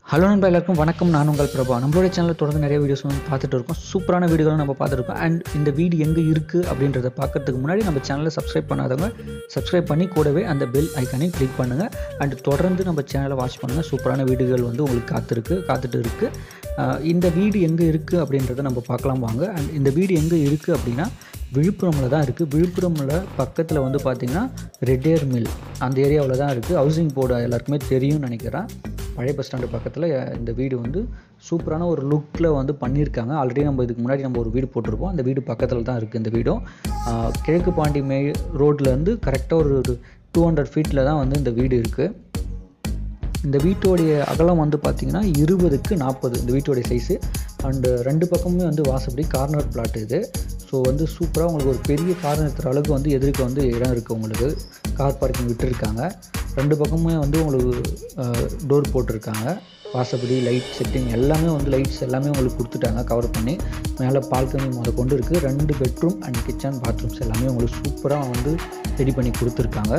hello நண்பா எல்லாருக்கும் வணக்கம் நான் உங்கள் பிரபா நம்மளோட சேனலில் தொடர்ந்து நிறைய வீடியோஸ் வந்து பார்த்துட்டு இருக்கோம் சூப்பரான வீடியோலாம் நம்ம பார்த்துருக்கோம் அண்ட் இந்த வீடு எங்கே இருக்குது அப்படின்றத பார்க்கறதுக்கு முன்னாடி நம்ம சேனலை சப்ஸ்கிரைப் பண்ணாதவங்க சப்ஸ்கிரைப் பண்ணி கூடவே அந்த பெல் ஐக்கானையும் கிளிக் பண்ணுங்கள் அண்ட் தொடர்ந்து நம்ம சேனலை வாட்ச் பண்ணுங்கள் சூப்பரான வீடியோகள் வந்து உங்களுக்கு காத்திருக்கு காத்துட்டு இருக்குது ஆஹ் இந்த வீடு எங்கே இருக்குது அப்படின்றத நம்ம பார்க்கலாம் வாங்க அண்ட் இந்த வீடு எங்கே இருக்குது அப்படின்னா விழுப்புரமில் தான் இருக்குது விழுப்புரமில் பக்கத்தில் வந்து பார்த்திங்கன்னா ரெட்டேர் மில் அந்த ஏரியாவில் தான் இருக்குது ஹவுசிங் போர்டு எல்லாருக்குமே தெரியும்னு நினைக்கிறேன் பழைய பஸ் ஸ்டாண்டு பக்கத்தில் இந்த வீடு வந்து சூப்பரான ஒரு லுக்கில் வந்து பண்ணியிருக்காங்க ஆல்ரெடி நம்ம இதுக்கு முன்னாடி நம்ம ஒரு வீடு போட்டிருப்போம் அந்த வீடு பக்கத்தில் தான் இருக்குது இந்த வீடும் ஆஹ் கிழக்கு பாண்டி மே ரோட்லேருந்து கரெக்டாக ஒரு டூ ஹண்ட்ரட் ஃபீட்டில் தான் வந்து இந்த வீடு இருக்குது இந்த வீட்டோடைய அகலம் வந்து பார்த்திங்கன்னா இருபதுக்கு நாற்பது இந்த வீட்டோடைய சைஸு அண்டு ரெண்டு பக்கமுமே வந்து வாசப்படி கார்னர் பிளாட் இது ஸோ வந்து சூப்பராக உங்களுக்கு ஒரு பெரிய கார் நிறுத்துற அளவுக்கு வந்து எதிர்க்க வந்து இடம் இருக்குது உங்களுக்கு கார் பார்க்கிங் விட்டுருக்காங்க ரெண்டு பக்கமுமே வந்து உங்களுக்கு டோர் போட்டிருக்காங்க வாசப்படி லைட் செட்டிங் எல்லாமே வந்து லைட்ஸ் எல்லாமே உங்களுக்கு கொடுத்துட்டாங்க கவர் பண்ணி மேலே பால்கனி முத கொண்டு இருக்குது ரெண்டு பெட்ரூம் அண்ட் கிச்சன் பாத்ரூம்ஸ் எல்லாமே உங்களுக்கு சூப்பராக வந்து ரெடி பண்ணி கொடுத்துருக்காங்க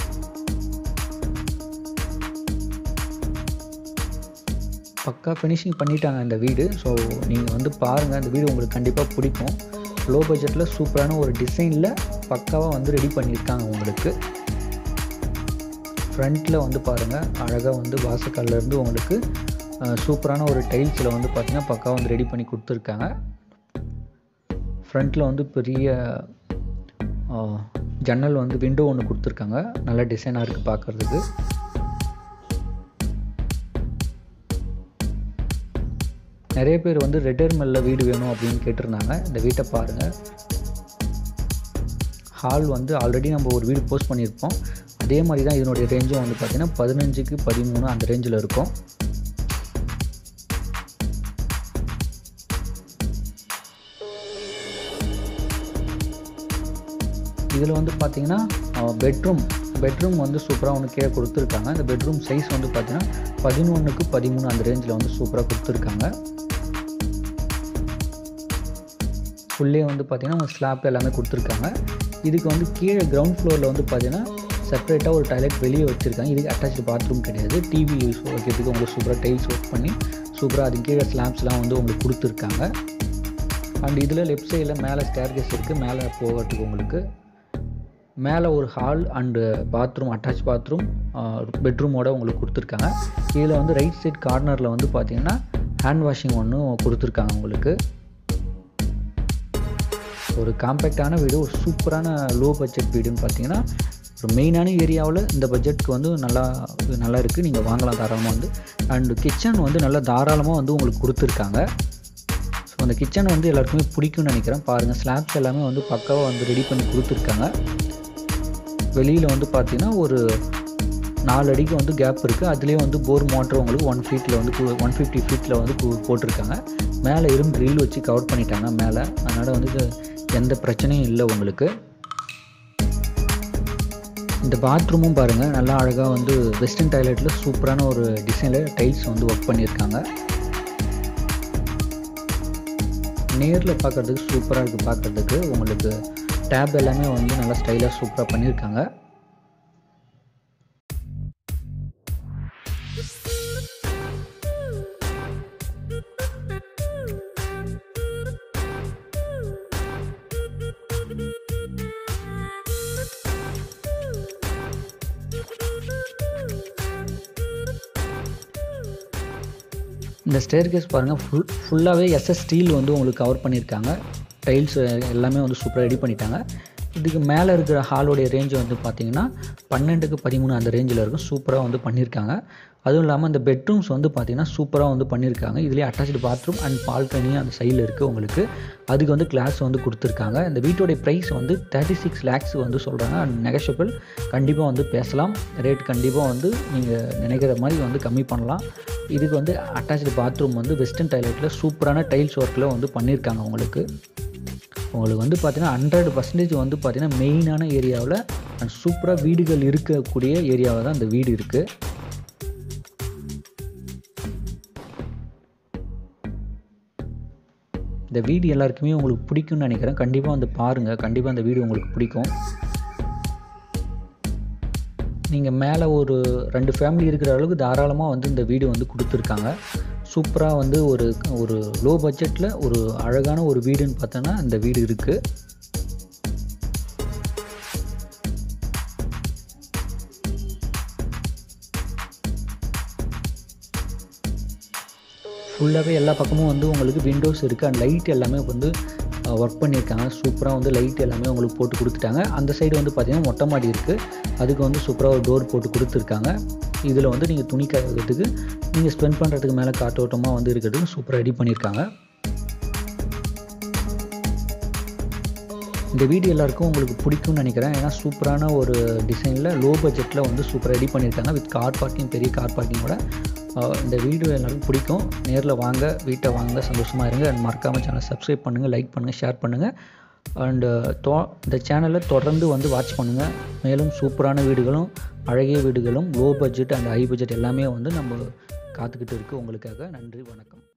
பக்கா ஃபினிஷிங் பண்ணிட்டாங்க இந்த வீடு ஸோ நீங்கள் வந்து பாருங்கள் இந்த வீடு உங்களுக்கு கண்டிப்பாக பிடிக்கும் லோ பட்ஜெட்டில் சூப்பரான ஒரு டிசைனில் பக்காவாக வந்து ரெடி பண்ணியிருக்காங்க உங்களுக்கு ஃப்ரண்ட்டில் வந்து பாருங்கள் அழகாக வந்து வாசக்கால்லேருந்து உங்களுக்கு அஹ், சூப்பரான ஒரு டைல்ஸில் வந்து பார்த்திங்கன்னா பக்காவாக வந்து ரெடி பண்ணி கொடுத்துருக்காங்க ஃப்ரண்ட்டில் வந்து பெரிய அஹ், ஜன்னல் வந்து விண்டோ ஒன்று கொடுத்துருக்காங்க நல்ல டிசைனாக இருக்குது பார்க்குறதுக்கு நிறைய பேர் வந்து ரெட்டர் மெல்ல வீடு வேணும் அப்படின்னு கேட்டிருந்தாங்க இந்த வீட்டை பாருங்கள் ஹால் வந்து ஆல்ரெடி நம்ம ஒரு வீடு போஸ்ட் பண்ணியிருப்போம் அதே மாதிரி தான் இதனுடைய ரேஞ்சும் வந்து பார்த்திங்கன்னா பதினஞ்சுக்கு பதிமூணு அந்த ரேஞ்சில் இருக்கும் இதில் வந்து பார்த்தீங்கன்னா பெட்ரூம் பெட்ரூம் வந்து சூப்பராக ஒன்று கீழே கொடுத்துருக்காங்க இந்த பெட்ரூம் சைஸ் வந்து பார்த்தீங்கன்னா பதினொன்றுக்கு பதிமூணு அந்த ரேஞ்சில் வந்து சூப்பராக கொடுத்துருக்காங்க ஃபுல்லே வந்து பார்த்தீங்கன்னா உங்களுக்கு ஸ்லாப் எல்லாமே கொடுத்துருக்காங்க இதுக்கு வந்து கீழே கிரவுண்ட் ஃப்ளோரில் வந்து பார்த்தீங்கன்னா செப்பரேட்டாக ஒரு டாய்லெட் வெளியே வச்சுருக்காங்க இதுக்கு அட்டாச்சு பாத்ரூம் கிடையாது டிவி யூஸ் வைக்கிறதுக்கு உங்களுக்கு சூப்பராக டைல்ஸ் ஒர்க் பண்ணி சூப்பராக அது கீழே ஸ்லாப்ஸ்லாம் வந்து உங்களுக்கு கொடுத்துருக்காங்க அண்ட் இதில் லெஃப்ட் சைடில் மேலே ஸ்டேர்கேஸ் இருக்குது மேலே போகிறதுக்கு உங்களுக்கு மேலே ஒரு hall and bathroom attach bathroom பெட்ரூமோட உங்களுக்கு கொடுத்துருக்காங்க கீழே வந்து ரைட் சைட் கார்னரில் வந்து பார்த்தீங்கன்னா ஹேண்ட் வாஷிங் ஒன்று கொடுத்துருக்காங்க உங்களுக்கு ஒரு காம்பேக்டான வீடு ஒரு சூப்பரான லோ பட்ஜெட் வீடுன்னு பார்த்தீங்கன்னா ஒரு மெயினான ஏரியாவில் இந்த பட்ஜெட்க்கு வந்து நல்லா நல்லா இருக்குது நீங்கள் வாங்கலாம் தாராளமாக வந்து அண்டு கிச்சன் வந்து நல்லா தாராளமாக வந்து உங்களுக்கு கொடுத்துருக்காங்க ஸோ அந்த கிச்சன் வந்து எல்லாருக்குமே பிடிக்கும்னு நினைக்கிறேன் பாருங்கள் ஸ்லாப்ஸ் எல்லாமே வந்து பக்காவாக வந்து ரெடி பண்ணி கொடுத்துருக்காங்க வெளியில் வந்து பார்த்தீங்கன்னா ஒரு நாலு அடிக்கு வந்து கேப் இருக்குது அதுலேயே வந்து போர் மோட்டர் உங்களுக்கு ஒன் ஃபீட்டில் வந்து ஒன் ஃபிஃப்டி ஃபீட்டில் வந்து கு- போட்டிருக்காங்க மேலே இரும்பு ட்ரில் வச்சு கவர் பண்ணிட்டாங்க மேலே அதனால் வந்து இது எந்த பிரச்சனையும் இல்லை உங்களுக்கு இந்த பாத்ரூமும் பாருங்கள் நல்லா அழகாக வந்து வெஸ்டர்ன் டாய்லெட்டில் சூப்பரான ஒரு டிசைனில் டைல்ஸ் வந்து ஒர்க் பண்ணியிருக்காங்க நேரில் பார்க்குறதுக்கு சூப்பராக இருக்குது பார்க்குறதுக்கு உங்களுக்கு டேப் எல்லாமே வந்து நல்லா ஸ்டைலாக சூப்பராக பண்ணியிருக்காங்க இந்த ஸ்டேர்கேஸ் பாருங்கள் ஃபுல் ஃபுல்லாகவே எஸ்எஸ் ஸ்டீல் வந்து உங்களுக்கு கவர் பண்ணியிருக்காங்க டைல்ஸ் எல்லாமே வந்து சூப்பராக ரெடி பண்ணிட்டாங்க இதுக்கு மேலே இருக்கிற ஹாலோடைய ரேஞ்ச் வந்து பார்த்தீங்கன்னா பன்னெண்டுக்கு பதிமூணு அந்த ரேஞ்சில் இருக்கும் சூப்பராக வந்து பண்ணியிருக்காங்க அதுவும் இல்லாமல் இந்த பெட்ரூம்ஸ் வந்து பார்த்தீங்கன்னா சூப்பராக வந்து பண்ணியிருக்காங்க இதுலேயே அட்டாச்சு பாத்ரூம் அண்ட் பால்கனி அந்த சைடில் இருக்குது உங்களுக்கு அதுக்கு வந்து கிளாஸ் வந்து கொடுத்துருக்காங்க இந்த வீட்டோடைய ப்ரைஸ் வந்து தேர்ட்டி சிக்ஸ் லேக்ஸ் வந்து சொல்கிறாங்க அண்ட் நெகஷபிள் கண்டிப்பாக வந்து பேசலாம் ரேட் கண்டிப்பாக வந்து நீங்கள் நினைக்கிற மாதிரி வந்து கம்மி பண்ணலாம் இதுக்கு வந்து அட்டாச்சு பாத்ரூம் வந்து வெஸ்டர்ன் டாய்லெட்டில் சூப்பரான டைல்ஸ் ஒர்க்கில் வந்து பண்ணியிருக்காங்க உங்களுக்கு உங்களுக்கு வந்து பார்த்தீங்கன்னா ஹண்ட்ரட் பர்சன்டேஜ் வந்து பார்த்தீங்கன்னா மெயினான ஏரியாவில் அண்ட் சூப்பராக வீடுகள் இருக்கக்கூடிய ஏரியாவில் தான் இந்த வீடு இருக்குது இந்த வீடு எல்லாருக்குமே உங்களுக்கு பிடிக்கும்னு நினைக்கிறேன் கண்டிப்பாக வந்து பாருங்கள் கண்டிப்பாக அந்த வீடு உங்களுக்கு பிடிக்கும் நீங்கள் மேலே ஒரு ரெண்டு ஃபேமிலி இருக்கிற அளவுக்கு தாராளமாக வந்து இந்த வீடு வந்து கொடுத்துருக்காங்க சூப்பராக வந்து ஒரு ஒரு லோ பட்ஜெட்டில் ஒரு அழகான ஒரு வீடுன்னு பார்த்தோன்னா இந்த வீடு இருக்குது ஃபுல்லாகவே எல்லா பக்கமும் வந்து உங்களுக்கு விண்டோஸ் இருக்குது அண்ட் லைட் எல்லாமே வந்து ஒர்க் பண்ணியிருக்காங்க சூப்பராக வந்து லைட் எல்லாமே உங்களுக்கு போட்டு கொடுத்துட்டாங்க அந்த சைடு வந்து பார்த்திங்கன்னா மொட்டை மாடி இருக்குது அதுக்கு வந்து சூப்பராக ஒரு டோர் போட்டு கொடுத்துருக்காங்க இதில் வந்து நீங்கள் துணி காயறதுக்கு நீங்கள் ஸ்பெண்ட் பண்ணுறதுக்கு மேலே காற்றோட்டமாக வந்து இருக்கிறதுக்கு சூப்பராக ரெடி பண்ணியிருக்காங்க இந்த வீடியோ எல்லாருக்கும் உங்களுக்கு பிடிக்கும்னு நினைக்கிறேன் ஏன்னா சூப்பரான ஒரு டிசைனில் லோ பட்ஜெட்டில் வந்து சூப்பராக ரெடி பண்ணியிருக்காங்க வித் கார் பார்க்கிங் பெரிய கார் பார்க்கிங்கோட இந்த வீடியோ எல்லாருக்கும் பிடிக்கும் நேரில் வாங்க வீட்டை வாங்க சந்தோஷமாக இருங்க அண்ட் மறக்காமல் சேனல் சப்ஸ்கிரைப் பண்ணுங்கள் லைக் பண்ணுங்கள் ஷேர் பண்ணுங்கள் அண்டு தோ இந்த சேனலை தொடர்ந்து வந்து வாட்ச் பண்ணுங்கள் மேலும் சூப்பரான வீடுகளும் அழகிய வீடுகளும் low budget and high budget எல்லாமே வந்து நம்ம காத்துக்கிட்டு இருக்குது உங்களுக்காக நன்றி வணக்கம்